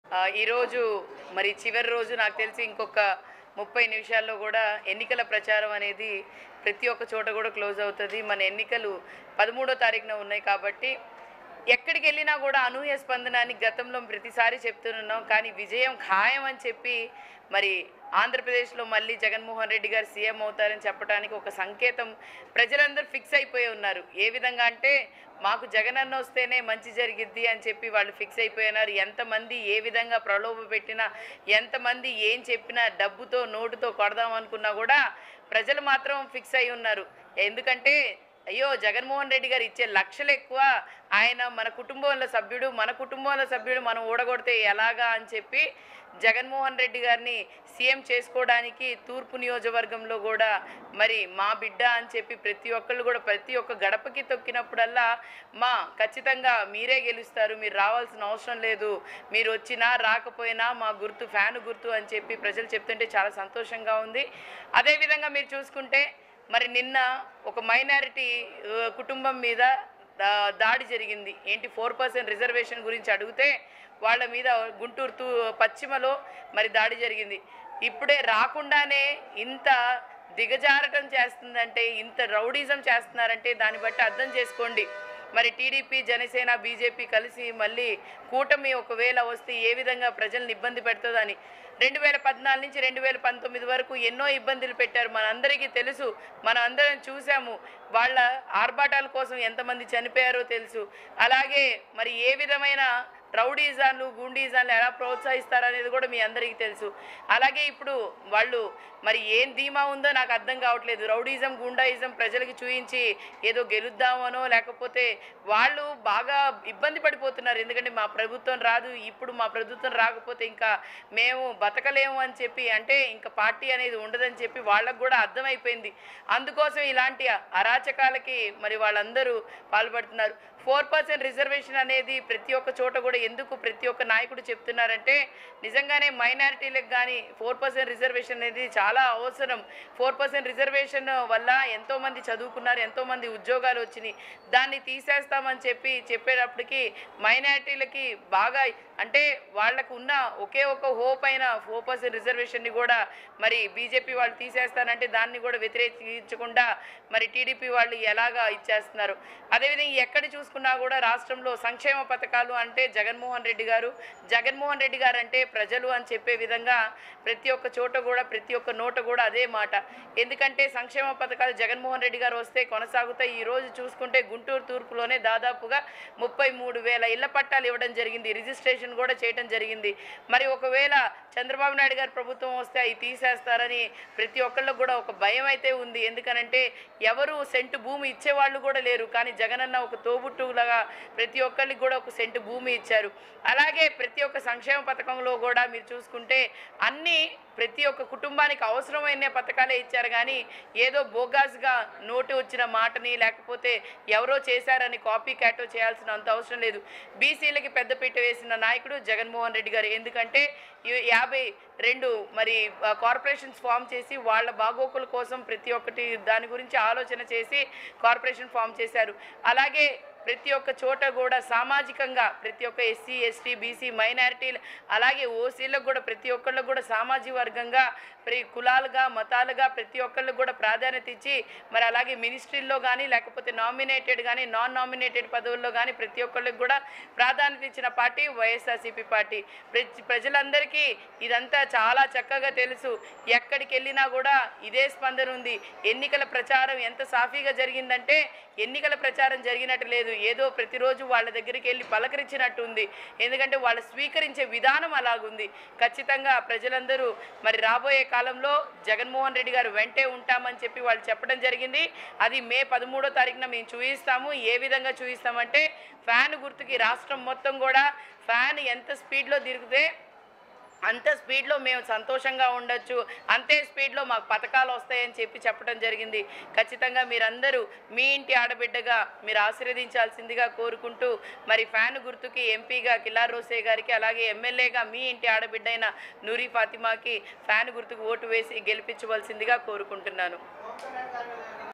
ఆ, ఈరోజు మరి చివరి రోజు నాకు తెలిసి ఇంకొక ముప్పై నిమిషాల్లో కూడా ఎన్నికల ప్రచారం అనేది ప్రతి ఒక్క చోట కూడా క్లోజ్ అవుతుంది మన ఎన్నికలు పదమూడో తారీఖున ఉన్నాయి కాబట్టి ఎక్కడికి వెళ్ళినా కూడా అనూహ్య స్పందనాన్ని గతంలో ప్రతిసారి చెప్తున్నాం కానీ విజయం ఖాయం అని చెప్పి మరి ఆంధ్రప్రదేశ్లో మళ్ళీ జగన్మోహన్ రెడ్డి గారు సీఎం అవుతారని చెప్పడానికి ఒక సంకేతం ప్రజలందరూ ఫిక్స్ అయిపోయి ఉన్నారు ఏ విధంగా అంటే మాకు జగనన్న వస్తేనే మంచి జరిగిద్ది అని చెప్పి వాళ్ళు ఫిక్స్ అయిపోయినారు ఎంతమంది ఏ విధంగా ప్రలోభ పెట్టినా ఎంతమంది ఏం చెప్పినా డబ్బుతో నోటుతో కొడదాం అనుకున్నా కూడా ప్రజలు మాత్రం ఫిక్స్ అయి ఉన్నారు ఎందుకంటే అయ్యో జగన్మోహన్ రెడ్డి గారు ఇచ్చే లక్షలు ఎక్కువ ఆయన మన కుటుంబంలో సభ్యుడు మన కుటుంబంలో సభ్యుడు మనం ఓడగొడితే ఎలాగా అని చెప్పి జగన్మోహన్ రెడ్డి గారిని సీఎం చేసుకోవడానికి తూర్పు నియోజకవర్గంలో కూడా మరి మా బిడ్డ అని చెప్పి ప్రతి ఒక్కళ్ళు కూడా ప్రతి ఒక్క గడపకి తొక్కినప్పుడల్లా మా ఖచ్చితంగా మీరే గెలుస్తారు మీరు రావాల్సిన అవసరం లేదు మీరు వచ్చినా రాకపోయినా మా గుర్తు ఫ్యాన్ గుర్తు అని చెప్పి ప్రజలు చెప్తుంటే చాలా సంతోషంగా ఉంది అదేవిధంగా మీరు చూసుకుంటే మరి నిన్న ఒక మైనారిటీ ఆ, కుటుంబం మీద దా- దాడి జరిగింది ఏంటి ఫోర్ పర్సెంట్ రిజర్వేషన్ గురించి అడిగితే వాళ్ళ మీద గుంటూరు తూ పశ్చిమలో మరి దాడి జరిగింది ఇప్పుడే రాకుండానే ఇంత దిగజారటం చేస్తుందంటే ఇంత రౌడీజం చేస్తున్నారంటే దాన్ని బట్టి అర్థం చేసుకోండి మరి టీడీపీ జనసేన బీజేపీ కలిసి మళ్ళీ కూటమి ఒకవేళ వస్తే ఏ విధంగా ప్రజల్ని ఇబ్బంది పెడుతుందని రెండు వేల పద్నాలుగు నుంచి రెండు వేల పంతొమ్మిది వరకు ఎన్నో ఇబ్బందులు పెట్టారు మనందరికీ తెలుసు మనం అందరం చూసాము వాళ్ళ ఆర్భాటాల కోసం ఎంతమంది చనిపోయారో తెలుసు అలాగే మరి ఏ విధమైన రౌడీజాన్లు గుండీజాన్లు ఎలా ప్రోత్సహిస్తారనేది కూడా మీ అందరికీ తెలుసు అలాగే ఇప్పుడు వాళ్ళు మరి ఏం ధీమా ఉందో నాకు అర్థం కావట్లేదు రౌడీజం గుండాయిజం ప్రజలకి చూయించి ఏదో గెలుద్దామనో లేకపోతే వాళ్ళు బాగా ఇబ్బంది పడిపోతున్నారు ఎందుకంటే మా ప్రభుత్వం రాదు ఇప్పుడు మా ప్రభుత్వం రాకపోతే ఇంకా మేము బతకలేము అని చెప్పి అంటే ఇంకా పార్టీ అనేది ఉండదని చెప్పి వాళ్ళకు కూడా అర్థమైపోయింది అందుకోసం ఇలాంటి అరాచకాలకి మరి వాళ్ళందరూ పాల్పడుతున్నారు ఫోర్ పర్సెంట్ రిజర్వేషన్ అనేది ప్రతి ఒక్క చోట కూడా ఎందుకు ప్రతి ఒక్క నాయకుడు చెప్తున్నారంటే నిజంగానే మైనారిటీలకు కానీ ఫోర్ పర్సెంట్ రిజర్వేషన్ అనేది చాలా అవసరం ఫోర్ పర్సెంట్ రిజర్వేషన్ వల్ల ఎంతోమంది చదువుకున్నారు ఎంతోమంది ఉద్యోగాలు వచ్చినాయి దాన్ని తీసేస్తామని చెప్పి చెప్పేటప్పటికి మైనారిటీలకి బాగా అంటే వాళ్ళకు ఉన్న ఒకే ఒక హోప్ అయిన ఫోర్ పర్సెంట్ రిజర్వేషన్ని కూడా మరి బీజేపీ వాళ్ళు తీసేస్తానంటే దాన్ని కూడా వ్యతిరేకించకుండా మరి టీడీపీ వాళ్ళు ఎలాగా ఇచ్చేస్తున్నారు అదేవిధంగా ఎక్కడ చూసుకున్నా కూడా రాష్ట్రంలో సంక్షేమ పథకాలు అంటే జగన్మోహన్ రెడ్డి గారు జగన్మోహన్ రెడ్డి గారు అంటే ప్రజలు అని చెప్పే విధంగా ప్రతి ఒక్క చోట కూడా ప్రతి ఒక్క నోట కూడా అదే మాట ఎందుకంటే సంక్షేమ పథకాలు జగన్మోహన్ రెడ్డి గారు వస్తే కొనసాగుతాయి ఈ రోజు చూసుకుంటే గుంటూరు తూర్పులోనే దాదాపుగా ముప్పై మూడు వేల ఇళ్ల పట్టాలు ఇవ్వడం జరిగింది రిజిస్ట్రేషన్ కూడా చేయడం జరిగింది మరి ఒకవేళ చంద్రబాబు నాయుడు గారి ప్రభుత్వం వస్తే అవి తీసేస్తారని ప్రతి ఒక్కళ్ళకు కూడా ఒక భయం అయితే ఉంది ఎందుకనంటే ఎవరు సెంటు భూమి ఇచ్చేవాళ్ళు కూడా లేరు కానీ జగనన్న ఒక తోబుట్టులాగా ప్రతి ఒక్కరికి కూడా ఒక సెంటు భూమి ఇచ్చారు అలాగే ప్రతి ఒక్క సంక్షేమ పథకంలో కూడా మీరు చూసుకుంటే అన్ని ప్రతి ఒక్క కుటుంబానికి అవసరమైన పథకాలే ఇచ్చారు కానీ ఏదో బోగాస్గా నోటు వచ్చిన మాటని లేకపోతే ఎవరో చేశారని కాపీ క్యాటో చేయాల్సిన అంత అవసరం లేదు బీసీలకి పెద్దపీట వేసిన నాయకుడు జగన్మోహన్ రెడ్డి గారు ఎందుకంటే ఈ యాభై రెండు మరి ఆ, కార్పొరేషన్స్ ఫామ్ చేసి వాళ్ళ బాగోకుల కోసం ప్రతి ఒక్కటి దాని గురించి ఆలోచన చేసి కార్పొరేషన్ ఫామ్ చేశారు అలాగే ప్రతి ఒక్క చోట కూడా సామాజికంగా ప్రతి ఒక్క ఎస్సీ ఎస్టీ బీసీ మైనారిటీలు అలాగే ఓసీలకు కూడా ప్రతి ఒక్కళ్ళకు కూడా సామాజిక వర్గంగా ప్రతి కులాలుగా మతాలుగా ప్రతి ఒక్కళ్ళకి కూడా ప్రాధాన్యత ఇచ్చి మరి అలాగే మినిస్ట్రీల్లో కానీ లేకపోతే నామినేటెడ్ కానీ నాన్ నామినేటెడ్ పదవుల్లో కానీ ప్రతి ఒక్కళ్ళకి కూడా ప్రాధాన్యత ఇచ్చిన పార్టీ వైఎస్ఆర్సీపీ పార్టీ ప్రజ ప్రజలందరికీ ఇదంతా చాలా చక్కగా తెలుసు ఎక్కడికి వెళ్ళినా కూడా ఇదే స్పందన ఉంది ఎన్నికల ప్రచారం ఎంత సాఫీగా జరిగిందంటే ఎన్నికల ప్రచారం జరిగినట్టు లేదు ఏదో ప్రతిరోజు వాళ్ళ దగ్గరికి వెళ్ళి పలకరించినట్టు ఉంది ఎందుకంటే వాళ్ళు స్వీకరించే విధానం అలాగుంది ఖచ్చితంగా ప్రజలందరూ మరి రాబోయే కాలంలో జగన్మోహన్ రెడ్డి గారు వెంటే ఉంటామని చెప్పి వాళ్ళు చెప్పడం జరిగింది అది మే పదమూడో తారీఖున మేము చూపిస్తాము ఏ విధంగా చూపిస్తామంటే ఫ్యాన్ గుర్తుకి రాష్ట్రం మొత్తం కూడా ఫ్యాన్ ఎంత స్పీడ్లో తిరిగితే అంత స్పీడ్లో మేము సంతోషంగా ఉండొచ్చు అంతే స్పీడ్లో మాకు పథకాలు వస్తాయని చెప్పి చెప్పడం జరిగింది ఖచ్చితంగా మీరందరూ మీ ఇంటి ఆడబిడ్డగా మీరు ఆశీర్వదించాల్సిందిగా కోరుకుంటూ మరి ఫ్యాన్ గుర్తుకి ఎంపీగా కిలార్ రోసే గారికి అలాగే ఎమ్మెల్యేగా మీ ఇంటి ఆడబిడ్డ అయిన నూరి ఫాతిమాకి ఫ్యాన్ గుర్తుకు ఓటు వేసి గెలిపించవలసిందిగా కోరుకుంటున్నాను పవన్ కళ్యాణ్ గారు